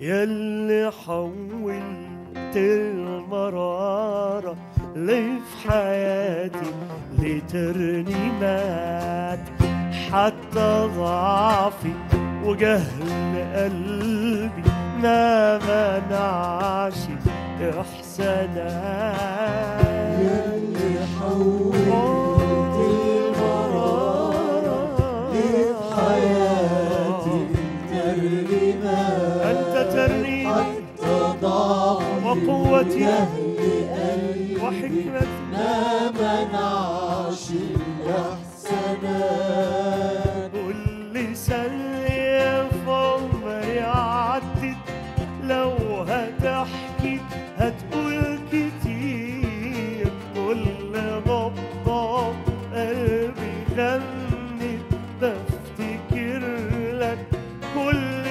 يلي حولت المرارة لي في حياتي لترنيمات حتى ضعفي وجهل قلبي ما منعش إحسانات يلي حولت المرارة لحياتي ترنيمات أنت ترنيمي حتى ضعفي وقوتي جهل قلبي وحكمتي ما منعش الإحسانات كل ثانية في عمري عدت لو هتحكي هتقول كتير كل نبضة قلبي غنت بفتكر لك كل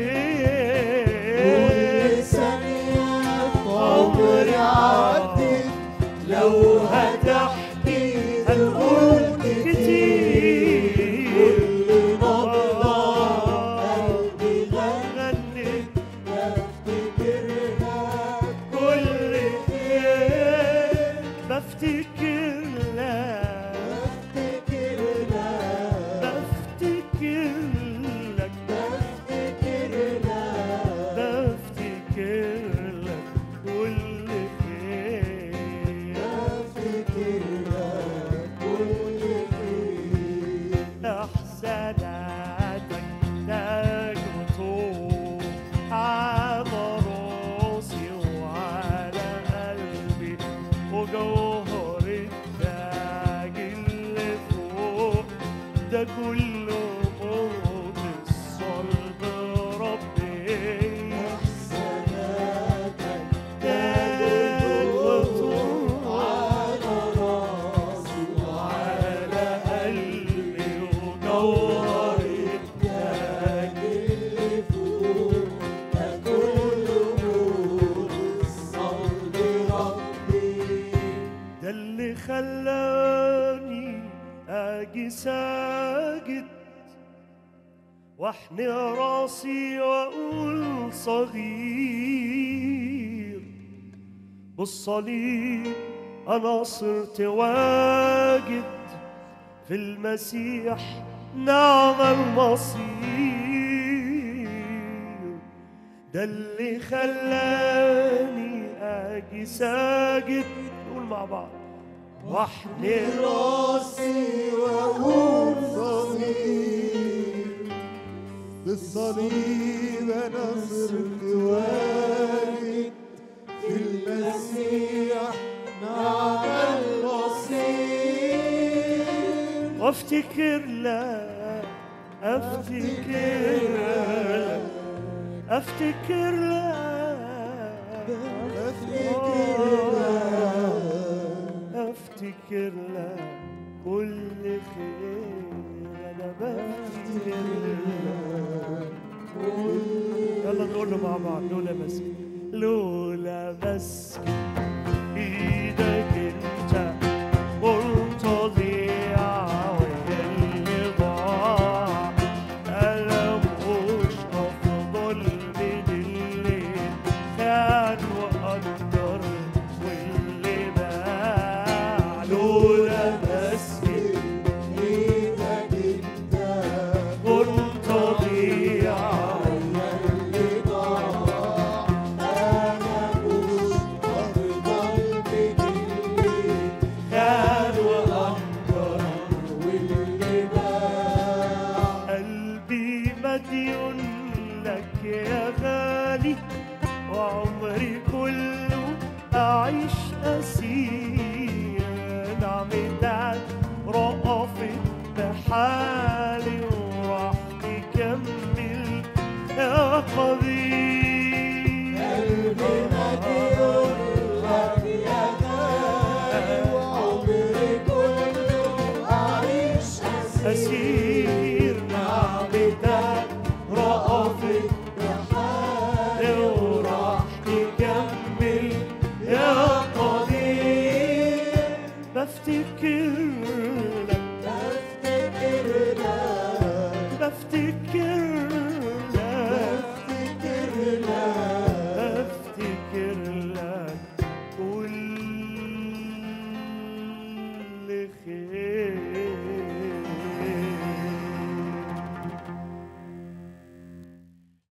خير كل ثانية في عمري عدت لو هتحكي هتقول كتير كل نبضة قلبي غنت غنت بفتكرها كل خير بفتكر لك بفتكر لك بفتكر لك بفتكر لك بفتكر لك كل خير بفتكر لك كل خير احساناتك تاج وطوب على راسي وعلى قلبي وجوهر التاج اللي فوق ده كله موت الصلب ربي احساناتك تاج وطوب على راسي على قلبي وجوهر التاج اللي فوق ده كله نور الصلب ربي ده اللي خلاني اجي ساجد واحني راسي واقول صغير بالصليب انا صرت واجد في المسيح نعم المصير ده اللي خلاني اجي ساجد نقول مع بعض واحني راسي واقول صغير بالصليب انا صرت واجد في المسيح نعم المصير وافتكر لك افتكر لك افتكر لك افتكر لك افتكر لك كل خير انا بفتكر لك يلا نقول له مع بعض لولا مسك لولا مسك ايدك انت قلت ضيع واللي ضاع انا مش افضل من اللي كان واقدر واللي باع لولا مسك ايدك انت كنت ضيع اللي ضاع انا مش افضل من اللي كان واقدر واللي باع قلبي مديون لك يا غالي وعمري كله أعيش أسير نعمتك رأفت بحالي وراح تكمل يا قدير قلبي مديون لك يا غالي وعمري كله أعيش أسير أسير